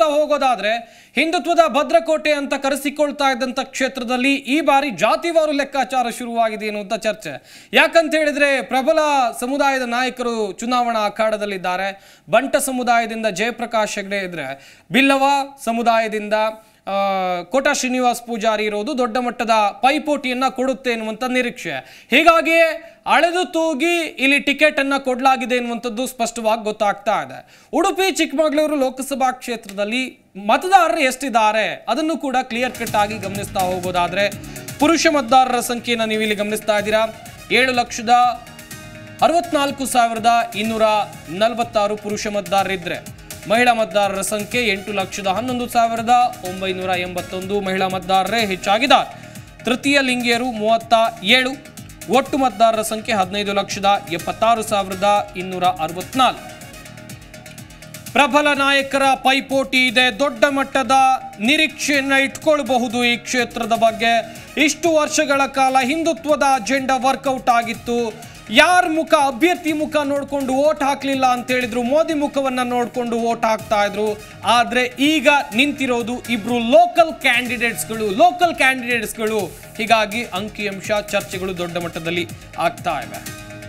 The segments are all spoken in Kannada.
ಹೋಗೋದಾದ್ರೆ ಹಿಂದುತ್ವದ ಭದ್ರಕೋಟೆ ಅಂತ ಕರೆಸಿಕೊಳ್ತಾ ಇದ್ದಂಥ ಕ್ಷೇತ್ರದಲ್ಲಿ ಈ ಬಾರಿ ಜಾತಿವಾರು ಲೆಕ್ಕಾಚಾರ ಶುರುವಾಗಿದೆ ಎನ್ನುವಂಥ ಚರ್ಚೆ ಯಾಕಂತ ಹೇಳಿದ್ರೆ ಪ್ರಬಲ ಸಮುದಾಯದ ನಾಯಕರು ಚುನಾವಣಾ ಅಖಾಡದಲ್ಲಿದ್ದಾರೆ ಬಂಟ ಸಮುದಾಯದಿಂದ ಜಯಪ್ರಕಾಶ್ ಹೆಗ್ಡೆ ಇದ್ರೆ ಬಿಲ್ಲವ ಸಮುದಾಯದಿಂದ ಆ, ಕೋಟ ಶ್ರೀನಿವಾಸ್ ಪೂಜಾರಿ ಇರೋದು ದೊಡ್ಡ ಮಟ್ಟದ ಪೈಪೋಟಿಯನ್ನ ಕೊಡುತ್ತೆ ಎನ್ನುವಂಥ ನಿರೀಕ್ಷೆ ಹೀಗಾಗಿ ಅಳೆದು ತೂಗಿ ಇಲ್ಲಿ ಟಿಕೆಟ್ ಅನ್ನ ಕೊಡಲಾಗಿದೆ ಎನ್ನುವಂಥದ್ದು ಸ್ಪಷ್ಟವಾಗಿ ಗೊತ್ತಾಗ್ತಾ ಇದೆ ಉಡುಪಿ ಚಿಕ್ಕಮಗಳೂರು ಲೋಕಸಭಾ ಕ್ಷೇತ್ರದಲ್ಲಿ ಮತದಾರರು ಎಷ್ಟಿದ್ದಾರೆ ಅದನ್ನು ಕೂಡ ಕ್ಲಿಯರ್ ಕಟ್ ಆಗಿ ಗಮನಿಸ್ತಾ ಹೋಗೋದಾದ್ರೆ ಪುರುಷ ಮತದಾರರ ಸಂಖ್ಯೆಯನ್ನು ನೀವು ಇಲ್ಲಿ ಗಮನಿಸ್ತಾ ಇದ್ದೀರಾ ಏಳು ಲಕ್ಷದ ಅರವತ್ನಾಲ್ಕು ಸಾವಿರದ ಇನ್ನೂರ ನಲವತ್ತಾರು ಪುರುಷ ಮತದಾರರಿದ್ರೆ ಮಹಿಳಾ ಮತದಾರರ ಸಂಖ್ಯೆ ಎಂಟು ಲಕ್ಷದ ಹನ್ನೊಂದು ಸಾವಿರದ ಒಂಬೈನೂರ ಎಂಬತ್ತೊಂದು ಮಹಿಳಾ ಮತದಾರರೇ ಹೆಚ್ಚಾಗಿದ್ದಾರೆ ತೃತೀಯ ಲಿಂಗಿಯರು ಮೂವತ್ತ ಏಳು ಒಟ್ಟು ಮತದಾರರ ಸಂಖ್ಯೆ ಹದಿನೈದು ಲಕ್ಷದ ಎಪ್ಪತ್ತಾರು ಸಾವಿರದ ಇನ್ನೂರ ಅರವತ್ನಾಲ್ಕು ಪ್ರಬಲ ನಾಯಕರ ಪೈಪೋಟಿ ಇದೆ ದೊಡ್ಡ ಮಟ್ಟದ ನಿರೀಕ್ಷೆಯನ್ನ ಇಟ್ಕೊಳ್ಬಹುದು ಈ ಕ್ಷೇತ್ರದ ಬಗ್ಗೆ ಇಷ್ಟು ವರ್ಷಗಳ ಕಾಲ ಹಿಂದುತ್ವದ ಅಜೆಂಡಾ ವರ್ಕೌಟ್ ಆಗಿತ್ತು ಯಾರ ಮುಖ ಅಭ್ಯರ್ಥಿ ಮುಖ ನೋಡ್ಕೊಂಡು ಓಟ್ ಹಾಕ್ಲಿಲ್ಲ ಅಂತ ಹೇಳಿದ್ರು ಮೋದಿ ಮುಖವನ್ನ ನೋಡ್ಕೊಂಡು ಓಟ್ ಹಾಕ್ತಾ ಇದ್ರು ಆದ್ರೆ ಈಗ ನಿಂತಿರೋದು ಇಬ್ರು ಲೋಕಲ್ ಕ್ಯಾಂಡಿಡೇಟ್ಸ್ಗಳು ಲೋಕಲ್ ಕ್ಯಾಂಡಿಡೇಟ್ಸ್ಗಳು ಹೀಗಾಗಿ ಅಂಕಿಅಂಶ ಚರ್ಚೆಗಳು ದೊಡ್ಡ ಮಟ್ಟದಲ್ಲಿ ಆಗ್ತಾ ಇವೆ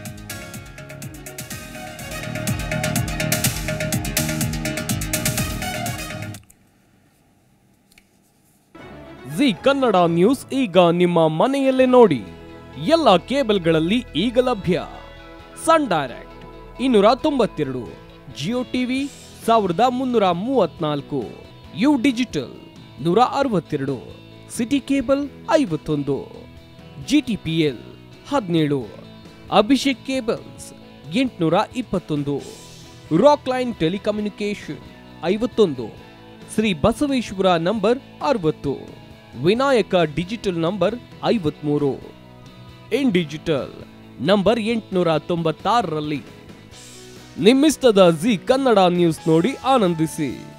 ಜಿ ಕನ್ನಡ ನ್ಯೂಸ್ ಈಗ ನಿಮ್ಮ ಮನೆಯಲ್ಲೇ ನೋಡಿ ಎಲ್ಲ ಕೇಬಲ್ಗಳಲ್ಲಿ ಈಗ ಲಭ್ಯ ಸನ್ ಡೈರೆಕ್ಟ್ ಇನ್ನೂರ ತೊಂಬತ್ತೆರಡು ಜಿಯೋ ಟಿವಿ ಸಾವಿರದ ಮುನ್ನೂರ ಮೂವತ್ನಾಲ್ಕು ಯು ಡಿಜಿಟಲ್ ನೂರ ಅರವತ್ತೆರಡು ಸಿಟಿ ಕೇಬಲ್ ಐವತ್ತೊಂದು ಜಿ ಟಿ ಪಿ ಎಲ್ ಹದಿನೇಳು ಅಭಿಷೇಕ್ ಕೇಬಲ್ಸ್ ಎಂಟುನೂರ ಇಪ್ಪತ್ತೊಂದು ರಾಕ್ ಲೈನ್ ಟೆಲಿಕಮ್ಯುನಿಕೇಶನ್ ಐವತ್ತೊಂದು ಶ್ರೀ ಬಸವೇಶ್ವರ ನಂಬರ್ ಅರವತ್ತು ವಿನಾಯಕ ಡಿಜಿಟಲ್ ನಂಬರ್ ಐವತ್ಮೂರು ಇನ್ ಡಿಜಿಟಲ್ ನಂಬರ್ ಎಂಟುನೂರ ತೊಂಬತ್ತಾರರಲ್ಲಿ ನಿಮ್ಮಿಸ್ತದ ಜಿ ಕನ್ನಡ ನ್ಯೂಸ್ ನೋಡಿ ಆನಂದಿಸಿ